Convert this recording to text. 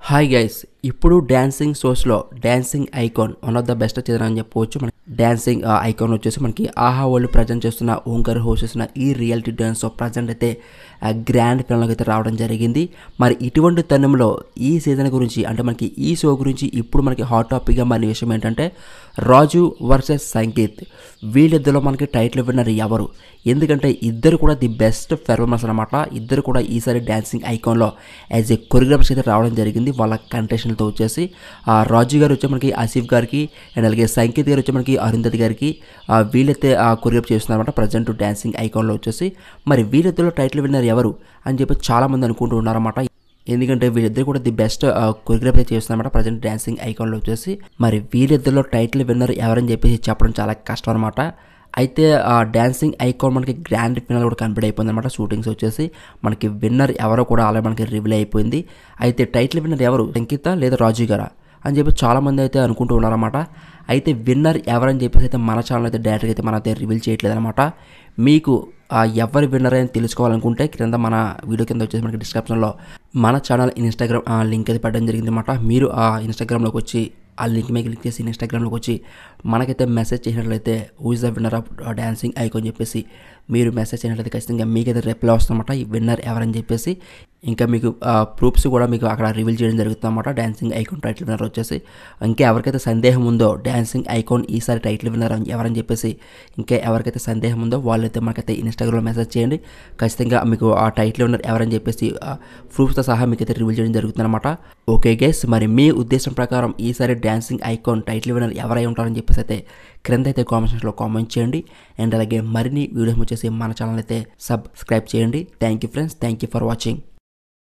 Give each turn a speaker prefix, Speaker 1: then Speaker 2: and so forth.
Speaker 1: hi guys ఇప్పుడు dancing షోస్లో dancing icon one of the best చేద్దాం అని చెప్పవచ్చు మనకి డ్యాన్సింగ్ ఐకాన్ వచ్చేసి మనకి ఆహా వాళ్ళు ప్రజెంట్ చేస్తున్న ఓంకర్ హోస్ట్ చేస్తున్న ఈ రియాలిటీ డ్యాన్స్ షో ప్రజెంట్ అయితే గ్రాండ్ ఫినాల్కి అయితే రావడం జరిగింది మరి ఇటువంటి తరుణంలో ఈ సీజన్ గురించి అంటే మనకి ఈ షో గురించి ఇప్పుడు మనకి హాట్ టాపిక్గా మరి విషయం ఏంటంటే రాజు వర్సెస్ సంగీత్ వీళ్ళిద్దరిలో మనకి టైటిల్ విన్నర్ ఎవరు ఎందుకంటే ఇద్దరు కూడా ది బెస్ట్ పెర్ఫార్మర్స్ అనమాట ఇద్దరు కూడా ఈసారి డ్యాన్సింగ్ ఐకాన్లో యాజ్ ఏ కొరియోగ్రాఫర్స్ అయితే రావడం జరిగింది వాళ్ళ కంటెషన్తో వచ్చేసి ఆ రాజు గారు వచ్చే మనకి ఆసిఫ్ గారికి అండ్ అలాగే సంకేత్ గారు వచ్చే మనకి అరుంధతి గారికి ఆ వీళ్ళైతే ఆ కొరియోగ్రాఫ్ చేస్తున్నారన్నమాట ప్రజెంట్ డ్యాన్సింగ్ ఐకాన్లో వచ్చేసి మరి వీళ్ళిద్దరిలో టైటిల్ విన్నర్ ఎవరు అని చెప్పి చాలామంది అనుకుంటూ ఉన్నారన్నమాట ఎందుకంటే వీళ్ళిద్దరు కూడా ది బెస్ట్ కొరియోగ్రాఫీ చేస్తున్నారన్నమాట ప్రజెంట్ డ్యాన్సింగ్ ఐకాన్లో వచ్చేసి మరి వీళ్ళిద్దరిలో టైటిల్ విన్నర్ ఎవరని చెప్పేసి చెప్పడం చాలా కష్టం అనమాట అయితే ఆ డ్యాన్సింగ్ ఐకాన్ మనకి గ్రాండ్ ఫినాల్ కూడా కంప్లీట్ అయిపోయింది అనమాట షూటింగ్స్ వచ్చేసి మనకి విన్నర్ ఎవరో కూడా అలా మనకి రివీల్ అయిపోయింది అయితే టైటిల్ విన్నర్ ఎవరు సంగీత లేదా రాజు గారా అని చెప్పి చాలామంది అయితే అనుకుంటూ ఉన్నారన్నమాట అయితే విన్నర్ ఎవరని చెప్పేసి అయితే మన ఛానల్ అయితే డైరెక్ట్గా అయితే మన అయితే రివీల్ చేయట్లేదు అనమాట మీకు ఆ ఎవరి విన్నర్ అని తెలుసుకోవాలనుకుంటే క్రింద మన వీడియో కింద వచ్చేసి మనకి డిస్క్రిప్షన్లో మన ఛానల్ ఇన్స్టాగ్రామ్ లింక్ అయితే పెట్టడం జరిగింది అనమాట మీరు ఆ ఇన్స్టాగ్రామ్లోకి వచ్చి ఆ లింక్ మీద క్లిక్ చేసి ఇన్స్టాగ్రామ్లోకి వచ్చి మనకైతే మెసేజ్ చేసినట్లయితే who is the winner of dancing icon చెప్పేసి మీరు మెసేజ్ చేసినట్లయితే ఖచ్చితంగా మీకైతే రిప్లై వస్తుందన్నమాట ఈ విన్నర్ ఎవరని చెప్పేసి ఇంకా మీకు ప్రూఫ్స్ కూడా మీకు అక్కడ రివీల్ చేయడం జరుగుతుందన్నమాట డ్యాన్సింగ్ ఐకాన్ టైటిల్ విన్నర్ వచ్చేసి ఇంకా ఎవరికైతే సందేహం ఉందో డ్యాన్సింగ్ ఐకాన్ ఈసారి టైటిల్ విన్నర్ ఎవరని చెప్పేసి ఇంకా ఎవరికైతే సందేహం ఉందో వాళ్ళైతే మనకైతే ఇన్స్టాగ్రామ్లో మెసేజ్ చేయండి ఖచ్చితంగా మీకు ఆ టైటిల్ విన్నర్ ఎవరని చెప్పేసి ప్రూఫ్స్తో సహా మీకైతే రివీల్ చేయడం జరుగుతుందన్నమాట ఓకే గేస్ మరి మీ ఉద్దేశం ప్రకారం ఈసారి డ్యాన్సింగ్ ఐకాన్ టైటిల్ విన్నర్ ఎవరై ఉంటారని చెప్పేసి అయితే క్రింద అయితే కామెంట్స్లో కామెంట్ చేయండి అండ్ అలాగే మరిన్ని వీడియోస్ వచ్చేసి మన ఛానల్ అయితే సబ్స్క్రైబ్ చేయండి thank you friends thank you for watching